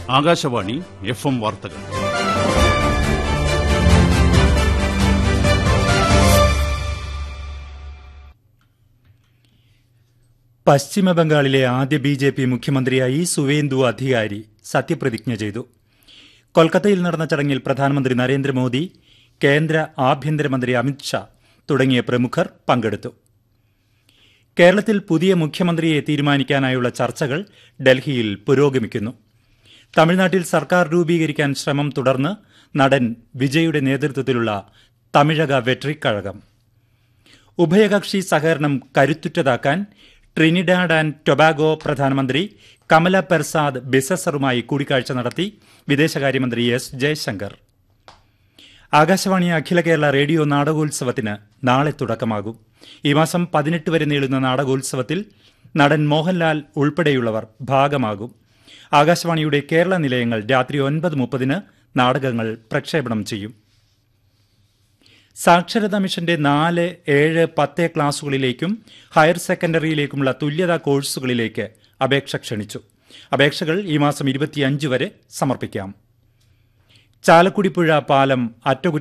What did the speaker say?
Akashvani F M വാർത്തകൾ പശ്ചിമബംഗാളിലെ ആദ്യ ബി ജെ പി മുഖ്യമന്ത്രിയായി സുവേന്ദു അധികാരി സത്യപ്രതിജ്ഞ ചെയ്തു കൊൽക്കത്തയിൽ നടന്ന ചടങ്ങിൽ പ്രധാനമന്ത്രി നരേന്ദ്രമോദി കേന്ദ്ര ആഭ്യന്തരമന്ത്രി അമിത്ഷാ തുടങ്ങിയ പ്രമുഖർ പങ്കെടുത്തു കേരളത്തിൽ പുതിയ മുഖ്യമന്ത്രിയെ തീരുമാനിക്കാനായുള്ള ചർച്ചകൾ ഡൽഹിയിൽ പുരോഗമിക്കുന്നു തമിഴ്നാട്ടിൽ സർക്കാർ രൂപീകരിക്കാൻ ശ്രമം തുടർന്ന് നടൻ വിജയുടെ നേതൃത്വത്തിലുള്ള തമിഴക വെട്രിക്കഴകം ഉഭയകക്ഷി സഹകരണം കരുത്തുറ്റതാക്കാൻ ട്രിനിഡാഡ് ആൻഡ് ടൊബാഗോ പ്രധാനമന്ത്രി കമല പെർസാദ് ബിസസറുമായി കൂടിക്കാഴ്ച നടത്തി വിദേശകാര്യമന്ത്രി എസ് ജയശങ്കർ ആകാശവാണി അഖില കേരള റേഡിയോ നാടകോത്സവത്തിന് നാളെ തുടക്കമാകും ഈ മാസം പതിനെട്ട് വരെ നീളുന്ന നാടകോത്സവത്തിൽ നടൻ മോഹൻലാൽ ഉൾപ്പെടെയുള്ളവർ ഭാഗമാകും ആകാശവാണിയുടെ കേരള നിലയങ്ങൾ രാത്രി ഒൻപത് മുപ്പതിന് നാടകങ്ങൾ പ്രക്ഷേപണം ചെയ്യും സാക്ഷരതാ മിഷന്റെ നാല് ഏഴ് പത്ത് ക്ലാസുകളിലേക്കും ഹയർ സെക്കൻഡറിയിലേക്കുമുള്ള തുല്യതാ കോഴ്സുകളിലേക്ക് അപേക്ഷ ക്ഷണിച്ചു അപേക്ഷകൾ ഈ മാസം ഇരുപത്തിയഞ്ച് വരെ സമർപ്പിക്കാം ചാലക്കുടി പുഴ പാലം അറ്റകുറ്റ